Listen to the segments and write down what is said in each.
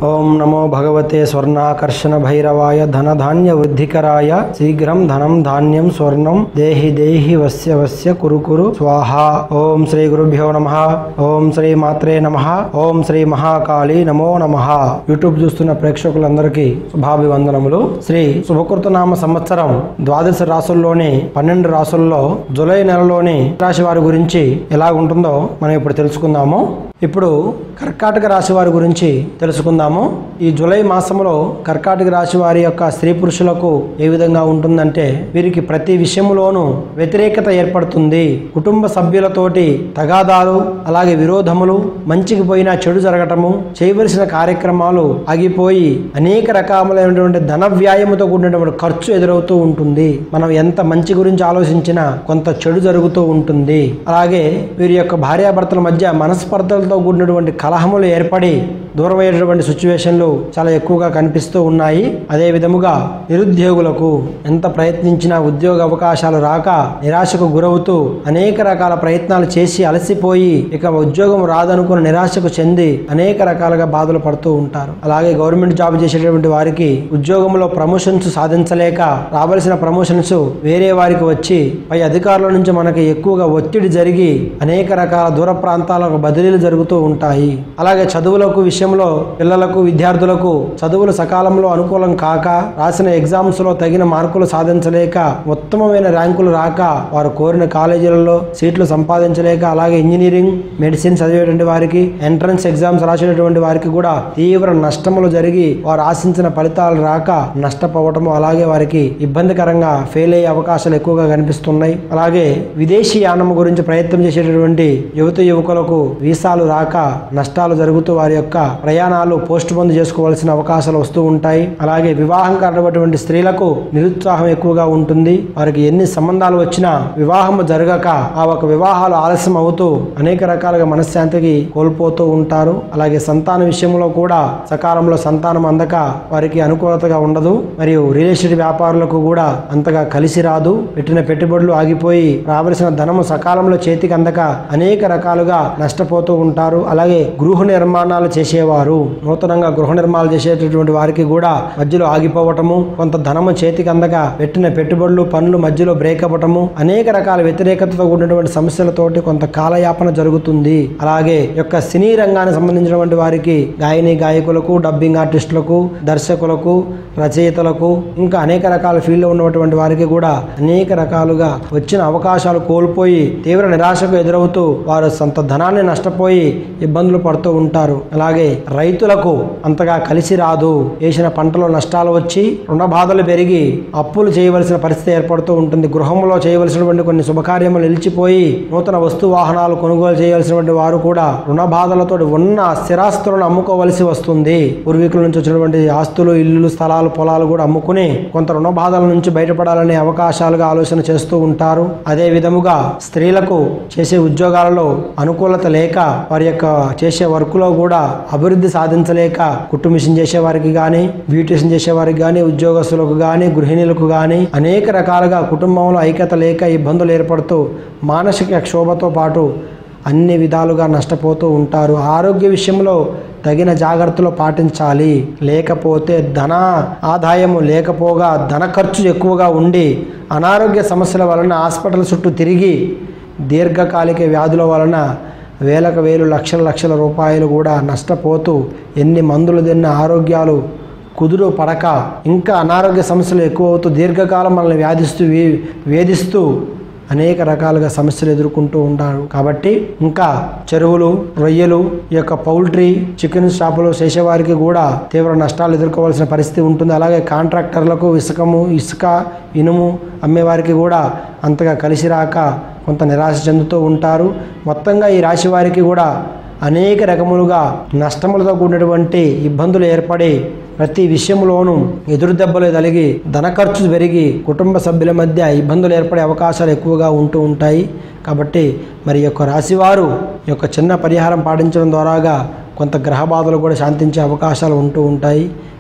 ఓం నమో భగవతే స్వర్ణాకర్షణ భైరవాయ ధనధాన్య వృద్ధికరాయ శీఘ్రం ధనం ధాన్యం స్వర్ణం దేహి దేహి వస్య వస్య కురు కురు స్వాహ ఓం శ్రీ గురుభ్యో నమ ఓం శ్రీ మాత్రే నమ ఓం శ్రీ మహాకాళి నమో నమ యూట్యూబ్ చూస్తున్న ప్రేక్షకులందరికీ శుభాభివందనములు శ్రీ శుభకృతనామ సంవత్సరం ద్వాదశ రాసుల్లోని పన్నెండు రాసుల్లో జులై నెలలోని రాశి వారి గురించి ఎలా ఉంటుందో మనం ఇప్పుడు తెలుసుకుందాము ఇప్పుడు కర్కాటక రాశి వారి గురించి తెలుసుకుందాము ఈ జూలై మాసంలో కర్కాటక రాశి వారి యొక్క స్త్రీ పురుషులకు ఏ విధంగా ఉంటుందంటే వీరికి ప్రతి విషయంలోనూ వ్యతిరేకత ఏర్పడుతుంది కుటుంబ సభ్యులతోటి తగాదాలు అలాగే విరోధములు మంచికి పోయినా చెడు జరగటము చేయవలసిన కార్యక్రమాలు ఆగిపోయి అనేక రకములైనటువంటి ధన వ్యయముతో కూడినటువంటి ఖర్చు ఎదురవుతూ ఉంటుంది మనం ఎంత మంచి గురించి ఆలోచించినా కొంత చెడు జరుగుతూ ఉంటుంది అలాగే వీరి యొక్క భార్యాభర్తల మధ్య మనస్పర్ధలతో కూడినటువంటి కలహములు ఏర్పడి దూరమయ్యేటటువంటి సిచ్యువేషన్లు చాలా ఎక్కువగా కనిపిస్తూ ఉన్నాయి అదే విధముగా నిరుద్యోగులకు ఎంత ప్రయత్నించినా ఉద్యోగ అవకాశాలు రాక నిరాశకు గురవుతూ అనేక రకాల ప్రయత్నాలు చేసి అలసిపోయి ఇక ఉద్యోగం రాదనుకున్న నిరాశకు చెంది అనేక రకాలుగా బాధలు పడుతూ ఉంటారు అలాగే గవర్నమెంట్ జాబ్ చేసేటటువంటి వారికి ఉద్యోగంలో ప్రమోషన్స్ సాధించలేక రావలసిన ప్రమోషన్స్ వేరే వారికి వచ్చి పై అధికారుల నుంచి మనకి ఎక్కువగా ఒత్తిడి జరిగి అనేక రకాల దూర ప్రాంతాలకు బదిలీలు జరుగుతూ ఉంటాయి అలాగే చదువులకు విషయంలో పిల్లలకు విద్యార్థులకు చదువులు సకాలంలో అనుకూలం కాక రాసిన ఎగ్జామ్స్ లో తగిన మార్కులు సాధించలేక ఉత్తమమైన ర్యాంకులు రాక వారు కోరిన కాలేజీలలో సీట్లు సంపాదించలేక అలాగే ఇంజనీరింగ్ మెడిసిన్ చదివేటువంటి వారికి ఎంట్రన్స్ ఎగ్జామ్స్ రాసేటటువంటి వారికి కూడా తీవ్ర నష్టములు జరిగి వారు ఆశించిన ఫలితాలు రాక నష్టపోవటము అలాగే వారికి ఇబ్బందికరంగా ఫెయిల్ అయ్యే అవకాశాలు ఎక్కువగా కనిపిస్తున్నాయి అలాగే విదేశీ యానం గురించి ప్రయత్నం చేసేటటువంటి యువత యువకులకు వీసాలు రాక నష్టాలు జరుగుతూ వారి యొక్క ప్రయాణాలు పోస్ట్ పోన్ చేసుకోవాల్సిన అవకాశాలు వస్తూ ఉంటాయి అలాగే వివాహం కానటువంటి స్త్రీలకు నిరుత్సాహం ఎక్కువగా ఉంటుంది వారికి ఎన్ని సంబంధాలు వచ్చినా వివాహం జరగక ఆ ఒక వివాహాలు ఆలస్యం అవుతూ అనేక రకాలుగా మనశ్శాంతికి కోల్పోతూ ఉంటారు అలాగే సంతాన విషయంలో కూడా సకాలంలో సంతానం అందక వారికి అనుకూలతగా ఉండదు మరియు రియల్ ఎస్టేట్ వ్యాపారులకు కూడా అంతగా కలిసి రాదు పెట్టిన పెట్టుబడులు ఆగిపోయి రావలసిన ధనము సకాలంలో చేతికి అందక అనేక రకాలుగా నష్టపోతూ ఉంటారు అలాగే గృహ నిర్మాణాలు చేసేవారు నూతనంగా గృహ నిర్మాణాలు చేసేటటువంటి వారికి కూడా మధ్యలో ఆగిపోవటము కొంత ధనము చేతికి అందక పెట్టిన పెట్టుబడులు పనులు మధ్యలో బ్రేక్ అవ్వటము అనేక రకాల వ్యతిరేకతతో కూడినటువంటి సమస్యలతోటి కొంత కాలయాపన జరుగుతుంది అలాగే ఈ యొక్క సినీ రంగానికి సంబంధించినటువంటి వారికి గాయని గాయకులకు డబ్బింగ్ ఆర్టిస్టులకు దర్శకులకు రచయితలకు ఇంకా అనేక రకాల ఫీల్డ్లో ఉన్నటువంటి వారికి కూడా అనేక రకాలుగా వచ్చిన అవకాశాలు కోల్పోయి తీవ్ర నిరాశకు ఎదురవుతూ వారు సొంత ధనాన్ని నష్టపోయి ఇబ్బందులు పడుతూ ఉంటారు అలాగే రైతులకు అంతగా కలిసి రాదు వేసిన పంటలో నష్టాలు వచ్చి రుణ బాధలు పెరిగి అప్పులు చేయవలసిన పరిస్థితి ఏర్పడుతూ ఉంటుంది గృహంలో చేయవలసినటువంటి కొన్ని శుభకార్యములు నిలిచిపోయి నూతన వస్తు వాహనాలు కొనుగోలు చేయవలసినటువంటి వారు కూడా రుణ బాధలతో ఉన్న స్థిరాస్తులను అమ్ముకోవలసి వస్తుంది పూర్వీకుల నుంచి వచ్చినటువంటి ఆస్తులు ఇల్లులు స్థలాలు పొలాలు కూడా అమ్ముకుని కొంత రుణ బాధల నుంచి బయటపడాలనే అవకాశాలుగా ఆలోచన చేస్తూ ఉంటారు అదే విధముగా స్త్రీలకు చేసే ఉద్యోగాలలో అనుకూలత లేక వారి యొక్క చేసే వర్క్లో కూడా అభివృద్ధి సాధించలేక కుట్టు మిషన్ చేసే వారికి కానీ బ్యూటిషన్ చేసే వారికి కానీ ఉద్యోగస్తులకు కానీ గృహిణులకు కానీ అనేక రకాలుగా కుటుంబంలో ఐక్యత లేక ఇబ్బందులు ఏర్పడుతూ మానసిక క్షోభతో పాటు అన్ని విధాలుగా నష్టపోతూ ఉంటారు ఆరోగ్య విషయంలో తగిన జాగ్రత్తలు పాటించాలి లేకపోతే ధన ఆదాయము లేకపోగా ధన ఖర్చు ఎక్కువగా ఉండి అనారోగ్య సమస్యల వలన హాస్పిటల్ చుట్టూ తిరిగి దీర్ఘకాలిక వ్యాధుల వలన వేలకు వేలు లక్షల లక్షల రూపాయలు కూడా నష్టపోతూ ఎన్ని మందులు తిన్న ఆరోగ్యాలు కుదురు పడక ఇంకా అనారోగ్య సమస్యలు ఎక్కువ అవుతూ దీర్ఘకాలం మనల్ని వ్యాధిస్తూ వే- వేధిస్తూ అనేక రకాలుగా సమస్యలు ఎదుర్కొంటూ ఉంటారు కాబట్టి ఇంకా చెరువులు రొయ్యలు ఈ యొక్క పౌల్ట్రీ చికెన్ షాపులు చేసేవారికి కూడా తీవ్ర నష్టాలు ఎదుర్కోవాల్సిన పరిస్థితి ఉంటుంది అలాగే కాంట్రాక్టర్లకు ఇసుకము ఇసుక ఇనుము అమ్మేవారికి కూడా అంతగా కలిసి రాక కొంత నిరాశ చెందుతూ ఉంటారు మొత్తంగా ఈ రాశి వారికి కూడా అనేక రకములుగా నష్టములతో కూడినటువంటి ఇబ్బందులు ఏర్పడి ప్రతి విషయంలోనూ ఎదురు దెబ్బలు తలిగి ధన ఖర్చు పెరిగి కుటుంబ సభ్యుల మధ్య ఇబ్బందులు ఏర్పడే అవకాశాలు ఎక్కువగా ఉంటూ ఉంటాయి కాబట్టి మరి ఈ యొక్క రాశివారు ఈ యొక్క చిన్న పరిహారం పాటించడం ద్వారాగా కొంత గ్రహ బాధలు కూడా శాంతించే అవకాశాలు ఉంటూ ఉంటాయి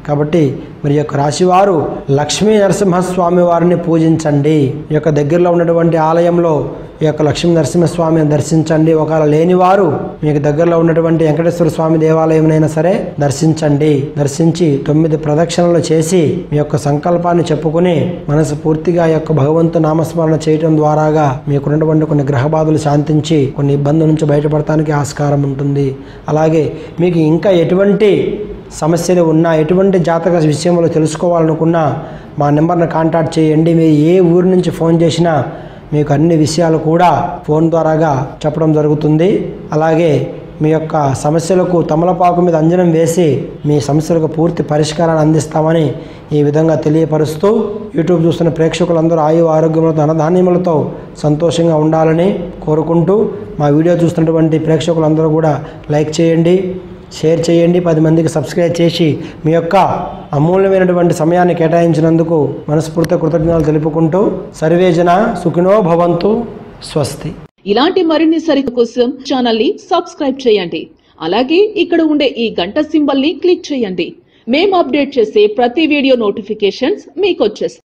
కాబట్టి మరి ఈ యొక్క రాశివారు లక్ష్మీ నరసింహస్వామి వారిని పూజించండి ఈ యొక్క దగ్గరలో ఉన్నటువంటి ఆలయంలో ఈ యొక్క లక్ష్మీ నరసింహస్వామిని దర్శించండి ఒకవేళ లేని వారు మీకు దగ్గరలో ఉన్నటువంటి వెంకటేశ్వర స్వామి దేవాలయంనైనా సరే దర్శించండి దర్శించి తొమ్మిది ప్రదక్షిణలు చేసి మీ యొక్క సంకల్పాన్ని చెప్పుకుని మనసు పూర్తిగా ఈ యొక్క భగవంతు నామస్మరణ చేయటం ద్వారాగా మీకున్నటువంటి కొన్ని గ్రహ బాధలు శాంతించి కొన్ని ఇబ్బందుల నుంచి బయటపడటానికి ఆస్కారం ఉంటుంది అలాగే మీకు ఇంకా ఎటువంటి సమస్యలు ఉన్నా ఎటువంటి జాతక విషయంలో తెలుసుకోవాలనుకున్నా మా నెంబర్ని కాంటాక్ట్ చేయండి మీరు ఏ ఊరి నుంచి ఫోన్ చేసినా మీకు అన్ని విషయాలు కూడా ఫోన్ ద్వారాగా చెప్పడం జరుగుతుంది అలాగే మీ యొక్క సమస్యలకు తమలపాకు మీద అంజనం వేసి మీ సమస్యలకు పూర్తి పరిష్కారాన్ని అందిస్తామని ఈ విధంగా తెలియపరుస్తూ యూట్యూబ్ చూస్తున్న ప్రేక్షకులందరూ ఆయు ఆరోగ్యములతో ధనధాన్యములతో సంతోషంగా ఉండాలని కోరుకుంటూ మా వీడియో చూస్తున్నటువంటి ప్రేక్షకులందరూ కూడా లైక్ చేయండి షేర్ చేయండి పది మందికి సబ్స్క్రైబ్ చేసి మీ యొక్క అమూల్యమైనటువంటి సమయాన్ని కేటాయించినందుకు మనస్ఫూర్తి కృతజ్ఞతలు తెలుపుకుంటూ సర్వేజన సుఖినో భవంతు స్వస్తి ఇలాంటి మరిన్ని సరిత కోసం ఛానల్ ని సబ్స్క్రైబ్ చేయండి అలాగే ఇక్కడ ఉండే ఈ గంట సింబల్ ని క్లిక్ చేయండి మేము అప్డేట్ చేసే ప్రతి వీడియో నోటిఫికేషన్స్ మీకు వచ్చేస్తాయి